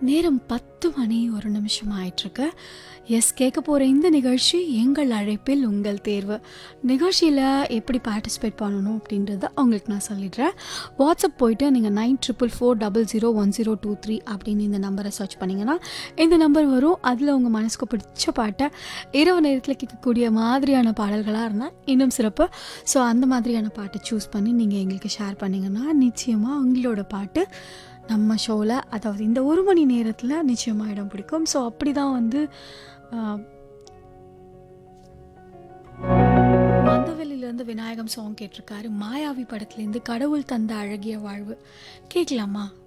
நேரம் பத்து மணி ஒரு நிமிஷம் ஆயிட்டிருக்கு எஸ் கேட்க போகிற இந்த நிகழ்ச்சி எங்கள் அழைப்பில் உங்கள் தேர்வு நிகழ்ச்சியில் எப்படி பார்ட்டிசிபேட் பண்ணணும் அப்படின்றத உங்களுக்கு நான் சொல்லிடுறேன் வாட்ஸ்அப் போயிட்டு நீங்கள் nine triple four double zero one zero two three அப்படின்னு இந்த நம்பரை சர்ச் பண்ணிங்கன்னா இந்த நம்பர் வரும் அதில் உங்கள் மனசுக்கு பிடிச்ச பாட்டை இரவு நேரத்தில் கேட்கக்கூடிய மாதிரியான பாடல்களாக இருந்தால் இன்னும் சிறப்பு ஸோ அந்த மாதிரியான பாட்டை சூஸ் பண்ணி நீங்கள் எங்களுக்கு ஷேர் பண்ணிங்கன்னா நிச்சயமாக உங்களோட பாட்டு நம்ம ஷோவில் அதாவது இந்த ஒரு மணி நேரத்தில் நிச்சயமாக இடம் பிடிக்கும் ஸோ அப்படி தான் வந்து ஆஹ், மந்தவெளியிலேருந்து விநாயகம் சாங் கேட்டிருக்காரு மாயாவி படத்துலேருந்து கடவுள் தந்த அழகிய வாழ்வு கேட்கலாமா